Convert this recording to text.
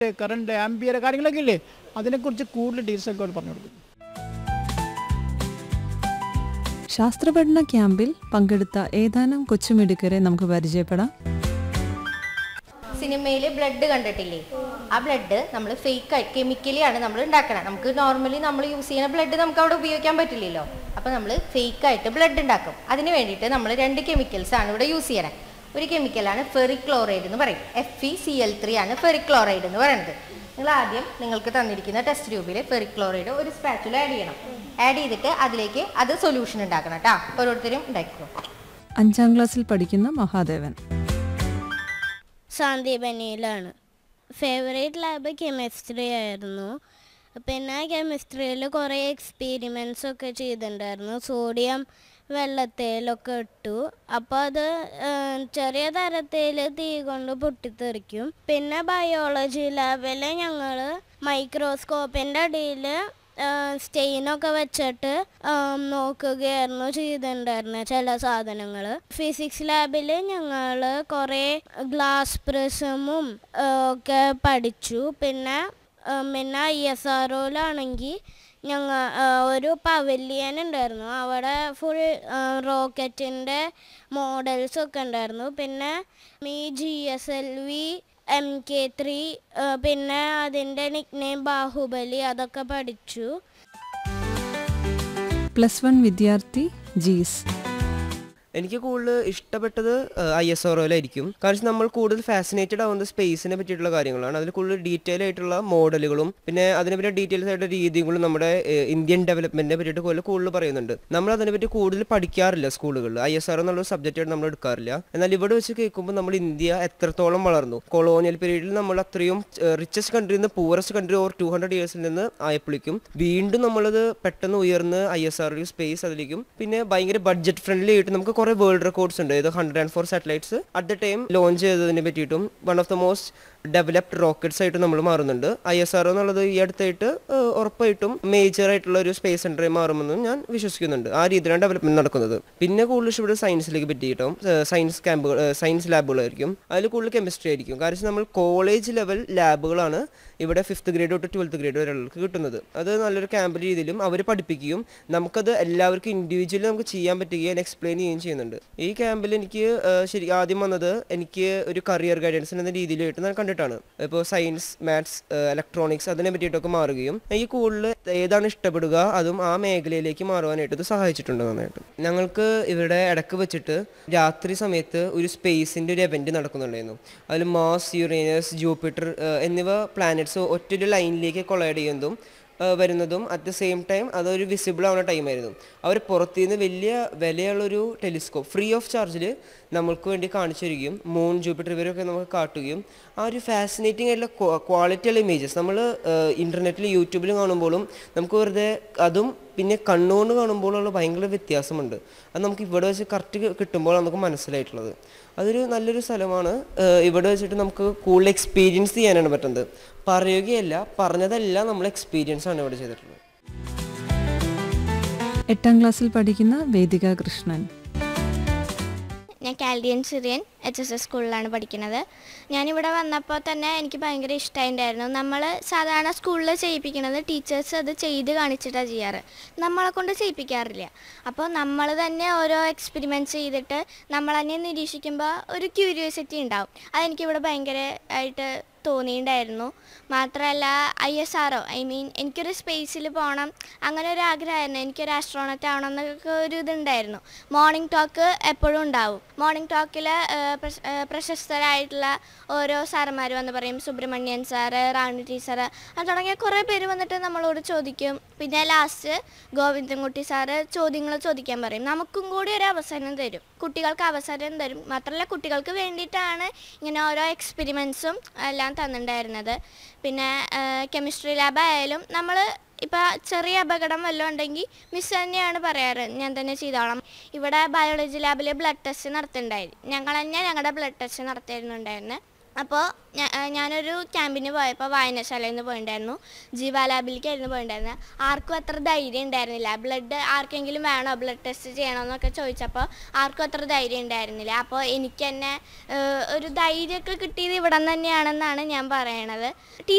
current ampere കാര്യങ്ങളൊക്കെ ഇല്ലേ അതിനെക്കുറിച്ച് കൂടുതൽ ഡീറ്റെയിൽസ് ഒക്കെ അവർ പറഞ്ഞു കൊടുക്കും ശാസ്ത്രപഠന ക്യാമ്പിൽ പങ്കെടുത്ത ഏതാനും കൊച്ചുമിടുക്കരെ നമുക്ക് പരിചയപ്പെടാം സിനിമയിൽ ബ്ലഡ് കണ്ടിട്ടില്ലേ ആ ബ്ലഡ് നമ്മൾ ഫേക്ക് ആയി കെമിക്കലി ആണ് നമ്മൾ ഉണ്ടാക്കണം നമുക്ക് നോർമലി നമ്മൾ യൂസ് ചെയ്യുന്ന ബ്ലഡ് നമുക്ക് അവിടെ ഉപയോഗിക്കാൻ പറ്റില്ലല്ലോ അപ്പോൾ നമ്മൾ ഫേക്ക് ആയിട്ട് ബ്ലഡ് ഉണ്ടാക്കും അതിന് വേണ്ടിയിട്ട് നമ്മൾ രണ്ട് കെമിക്കൽസ് ആണ് ഇവിടെ യൂസ് ചെയ്യണത് ഒരു കെമിക്കലാണ് ഫെറിക് ക്ലോറൈഡ് എന്ന് പറയും F E C L three ആണ് ഫെറിക് ക്ലോറൈഡ് എന്ന് പറയുന്നത് നിങ്ങൾ ആദ്യം നിങ്ങൾക്ക് തന്നിരിക്കുന്ന ടെസ്റ്റ് ട്യൂബിൽ ഫെറിക് ക്ലോറൈഡ് ഒരു സ്പാച്ചുല ആഡ് ചെയ്യണം ആഡ് ചെയ്തിട്ട് അതിലേക്ക് അത് സൊല്യൂഷൻ ഉണ്ടാക്കണം കേട്ടോ ഓരോരുത്തരും ഉണ്ടാക്കിക്കോ അഞ്ചാം ക്ലാസ്സിൽ പഠിക്കുന്ന മഹാദേവൻ സാന്ദീപനിയിലാണ് ഫേവറേറ്റ് ലാബ് കെമിസ്ട്രി ആയിരുന്നു പിന്നെ കെമിസ്ട്രിയിൽ കുറേ എക്സ്പീരിമെൻസ് ഒക്കെ ചെയ്തിട്ടുണ്ടായിരുന്നു സോഡിയം വെള്ളത്തേലൊക്കെ ഇട്ടു അപ്പോൾ അത് ഏഹ്, ചെറിയ തരത്തിൽ തീ കൊണ്ട് പൊട്ടിത്തെറിക്കും പിന്നെ ബയോളജി ലാബിൽ ഞങ്ങൾ മൈക്രോസ്കോപ്പിൻ്റെ അടിയിൽ സ്റ്റെയിനൊക്കെ വെച്ചിട്ട് ആം, നോക്കുകയായിരുന്നു ചെയ്തിട്ടുണ്ടായിരുന്നത് ചില സാധനങ്ങൾ ഫിസിക്സ് ലാബിൽ ഞങ്ങൾ കുറേ ഗ്ലാസ് പ്രിസമും ഒക്കെ പഠിച്ചു പിന്നെ ആ, പിന്നെ ഐ എസ് ആർ ഒയിലാണെങ്കിൽ ഞങ്ങൾ ഒരു പവലിയൻ ഉണ്ടായിരുന്നു അവിടെ ഫുൾ റോക്കറ്റിൻ്റെ മോഡൽസ് ഒക്കെ ഉണ്ടായിരുന്നു പിന്നെ ഈ G S L V M K three പിന്നെ അതിൻ്റെ നിക്നെയിം ബാഹുബലി അതൊക്കെ പഠിച്ചു പ്ലസ് വൺ വിദ്യാർത്ഥി ജീസ് എനിക്ക് കൂടുതൽ ഇഷ്ടപ്പെട്ടത് ഐ എസ് ആർഒയിലായിരിക്കും കാരണം നമ്മൾ കൂടുതൽ ഫാസിനേറ്റഡ് ആവുന്നത് സ്പേസിനെ പറ്റിയിട്ടുള്ള കാര്യങ്ങളാണ് അതിൽ കൂടുതൽ ഡീറ്റെയിൽ ആയിട്ടുള്ള മോഡലുകളും പിന്നെ അതിനെ പറ്റി ഡീറ്റെയിൽസ് ആയിട്ടുള്ള രീതികളും നമ്മുടെ ഏഹ്, ഇന്ത്യൻ ഡെവലപ്മെന്റിനെ പറ്റിയിട്ട് കൂടുതൽ കൂടുതൽ പറയുന്നുണ്ട് നമ്മൾ അതിനെപ്പറ്റി കൂടുതൽ പഠിക്കാറില്ല സ്കൂളുകളിൽ ഐ എസ് ആർ എന്നുള്ള സബ്ജക്റ്റ് നമ്മൾ എടുക്കാറില്ല എന്നാൽ ഇവിടെ വെച്ച് കേൾക്കുമ്പോൾ നമ്മൾ ഇന്ത്യ എത്രത്തോളം വളർന്നു കൊളോണിയൽ പീരീഡിൽ നമ്മൾ അത്രയും റിച്ചസ്റ്റ് കൺട്രിയിൽ നിന്ന് poorest country over two hundred ഇയേഴ്സിൽ നിന്ന് ആയപ്പോഴേക്കും വീണ്ടും നമ്മളത് പെട്ടെന്ന് ഉയർന്ന് ഐ എസ് ആർ സ്പേസ് അതിലേക്കും പിന്നെ ഭയങ്കര ബഡ്ജറ്റ് ഫ്രണ്ട്ലി ആയിട്ട് നമുക്ക് കുറെ വേൾഡ് റെക്കോർഡ്സ് ഉണ്ട് ഇത് hundred and four satellites at the time launch ചെയ്തതിനെ പറ്റിയിട്ടും one of the most developed rockets ആയിട്ട് നമ്മൾ മാറുന്നുണ്ട് ഐ എസ് ആർ എന്നുള്ളത് ഈ അടുത്തായിട്ട് ഏഹ്, ഉറപ്പായിട്ടും മേജർ ആയിട്ടുള്ള ഒരു സ്പേസ് സെന്ററായി മാറുമെന്ന് ഞാൻ വിശ്വസിക്കുന്നുണ്ട് ആ രീതിയിലാണ് ഡെവലപ്മെന്റ് നടക്കുന്നത് പിന്നെ കൂടുതൽ ഇവിടെ സയൻസിലേക്ക് പറ്റിയിട്ടും സയൻസ് ക്യാമ്പുകൾ സയൻസ് ലാബുകളായിരിക്കും അതിൽ കൂടുതൽ കെമിസ്ട്രി ആയിരിക്കും കാരണം നമ്മൾ കോളേജ് ലെവൽ ലാബുകളാണ് ഇവിടെ ഫിഫ്ത്ത് ഗ്രേഡ് തൊട്ട് ട്വൽത്ത് ഗ്രേഡ് വരെയുള്ളവർക്ക് കിട്ടുന്നത് അത് നല്ലൊരു ക്യാമ്പ് രീതിയിലും അവർ പഠിപ്പിക്കുകയും നമുക്കത് എല്ലാവർക്കും ഇൻഡിവിജ്വലി നമുക്ക് ചെയ്യാൻ പറ്റുകയും എക്സ്പ്ലെയിൻ ചെയ്യുകയും ചെയ്യുന്നുണ്ട് ഈ ക്യാമ്പിൽ എനിക്ക് ആ, ശരി ആദ്യം വന്നത് എനിക്ക് ഒരു കരിയർ ഗൈഡൻസ് എന്ന രീതിയിലായിട്ട് ഞാൻ കണ്ടിട്ടാണ് ഇപ്പോൾ സയൻസ് മാത്സ് ഇലക്ട്രോണിക്സ് അതിനെ പറ്റിയിട്ടൊക്കെ മാറുകയും എനിക്ക് കൂടുതൽ ഏതാണ് ഇഷ്ടപ്പെടുക അതും ആ മേഖലയിലേക്ക് മാറുവാനായിട്ട് ഇത് സഹായിച്ചിട്ടുണ്ട് നന്നായിട്ട് ഞങ്ങൾക്ക് ഇവിടെ ഇടക്ക് വെച്ചിട്ട് രാത്രി സമയത്ത് ഒരു സ്പേസിൻ്റെ ഒരു എവൻറ്റ് നടക്കുന്നുണ്ടായിരുന്നു അതിൽ മാസ് യുറേനസ് ജൂപ്പിറ്റർ എന്നിവ പ്ലാനറ്റ്സ് ഒറ്റൊരു ലൈനിലേക്ക് കൊളൈഡ് ചെയ്യുന്നതും ആ, വരുന്നതും അറ്റ് ദ സെയിം ടൈം അതൊരു വിസിബിൾ ആവുന്ന ടൈമായിരുന്നു അവർ പുറത്തുനിന്ന് വലിയ വിലയുള്ളൊരു ടെലിസ്കോപ്പ് ഫ്രീ ഓഫ് ചാർജിൽ നമ്മൾക്ക് വേണ്ടി കാണിച്ചു തരികയും മൂൺ ജൂപ്പിറ്റർ ഇവരൊക്കെ നമുക്ക് കാട്ടുകയും ആ ഒരു ഫാസിനേറ്റിംഗ് ആയിട്ടുള്ള ക്വാളിറ്റി ഉള്ള ഇമേജസ് നമ്മൾ ഇൻ്റർനെറ്റിൽ യൂട്യൂബിൽ കാണുമ്പോഴും നമുക്ക് വെറുതെ അതും പിന്നെ കണ്ണുകൊണ്ട് കാണുമ്പോഴുള്ള ഭയങ്കര വ്യത്യാസമുണ്ട് അത് നമുക്ക് ഇവിടെ വെച്ച് കറക്റ്റ് കിട്ടുമ്പോൾ നമുക്ക് മനസ്സിലായിട്ടുള്ളത് അതൊരു നല്ലൊരു സ്ഥലമാണ് ഏഹ് ഇവിടെ വെച്ചിട്ട് നമുക്ക് കൂടുതൽ എക്സ്പീരിയൻസ് ചെയ്യാനാണ് പറ്റുന്നത് പറയുകയല്ല പറഞ്ഞതല്ല നമ്മൾ എക്സ്പീരിയൻസ് ആണ് ഇവിടെ ചെയ്തിട്ടുള്ളത് എട്ടാം ക്ലാസ്സിൽ പഠിക്കുന്ന വേദിക കൃഷ്ണൻ ഞാൻ Chaldean Syrian H S S സ്കൂളിലാണ് പഠിക്കുന്നത് ഞാനിവിടെ വന്നപ്പോൾ തന്നെ എനിക്ക് ഭയങ്കര ഇഷ്ടമായിട്ടുണ്ടായിരുന്നു നമ്മൾ സാധാരണ സ്കൂളിൽ ചെയ്യിപ്പിക്കുന്നത് ടീച്ചേഴ്സ് അത് ചെയ്ത് കാണിച്ചിട്ടാണ് ചെയ്യാറ് നമ്മളെ കൊണ്ട് ചെയ്യിപ്പിക്കാറില്ല അപ്പോൾ നമ്മൾ തന്നെ ഓരോ എക്സ്പെരിമെൻറ്റ്സ് ചെയ്തിട്ട് നമ്മൾ തന്നെ നിരീക്ഷിക്കുമ്പോൾ ഒരു ക്യൂരിയോസിറ്റി ഉണ്ടാവും അതെനിക്കിവിടെ ഭയങ്കര ആയിട്ട് തോന്നിയിട്ടുണ്ടായിരുന്നു മാത്രമല്ല I S R I mean എനിക്കൊരു സ്പേസിൽ പോകണം അങ്ങനെ ഒരു ആഗ്രഹമായിരുന്നു എനിക്കൊരു ആസ്ട്രോണറ്റ് ആവണം എന്നൊക്കെ ഒരു ഇതുണ്ടായിരുന്നു മോർണിംഗ് ടോക്ക് എപ്പോഴും ഉണ്ടാവും മോർണിംഗ് ടോക്കിൽ പ്രശസ്തരായിട്ടുള്ള ഓരോ സാറന്മാർ വന്ന് പറയും സുബ്രഹ്മണ്യൻ സാറ് റാണി ടീച്ചറ് അത് തുടങ്ങിയ കുറേ പേര് വന്നിട്ട് നമ്മളോട് ചോദിക്കും പിന്നെ ലാസ്റ്റ് ഗോവിന്ദൻകുട്ടി സാറ് ചോദ്യങ്ങൾ ചോദിക്കാൻ പറയും നമുക്കും കൂടി ഒരു അവസരം തരും കുട്ടികൾക്ക് അവസരം തരും മാത്രമല്ല കുട്ടികൾക്ക് വേണ്ടിയിട്ടാണ് ഇങ്ങനെ ഓരോ എക്സ്പെരിമെൻസും എല്ലാം തന്നിട്ടുണ്ടായിരുന്നത് പിന്നെ കെമിസ്ട്രി ലാബ് ആയാലും നമ്മൾ ഇപ്പോൾ ചെറിയ അപകടം വല്ലതും ഉണ്ടെങ്കിൽ മിസ് തന്നെയാണ് പറയാറ് ഞാൻ തന്നെ ചെയ്തോളാം ഇവിടെ ബയോളജി ലാബിൽ ബ്ലഡ് ടെസ്റ്റ് നടത്തുന്നുണ്ടായിരുന്നു ഞങ്ങൾ തന്നെ ഞങ്ങളുടെ ബ്ലഡ് ടെസ്റ്റ് നടത്തിയിരുന്നുണ്ടായിരുന്നു അപ്പോൾ ഞാനൊരു ക്യാമ്പിന് പോയപ്പോൾ വായനശാലയിൽ നിന്ന് പോയിട്ടുണ്ടായിരുന്നു ജീവ ലാബിലേക്കായിരുന്നു പോയിട്ടുണ്ടായിരുന്നത് ആർക്കും അത്ര ധൈര്യം ഉണ്ടായിരുന്നില്ല ബ്ലഡ് ആർക്കെങ്കിലും വേണോ ബ്ലഡ് ടെസ്റ്റ് ചെയ്യണമെന്നൊക്കെ ചോദിച്ചപ്പോൾ ആർക്കും അത്ര ധൈര്യം ഉണ്ടായിരുന്നില്ല അപ്പോൾ എനിക്ക് തന്നെ ഏഹ്, ഒരു ധൈര്യമൊക്കെ കിട്ടിയത് ഇവിടെ നിന്ന് തന്നെയാണെന്നാണ് ഞാൻ പറയണത്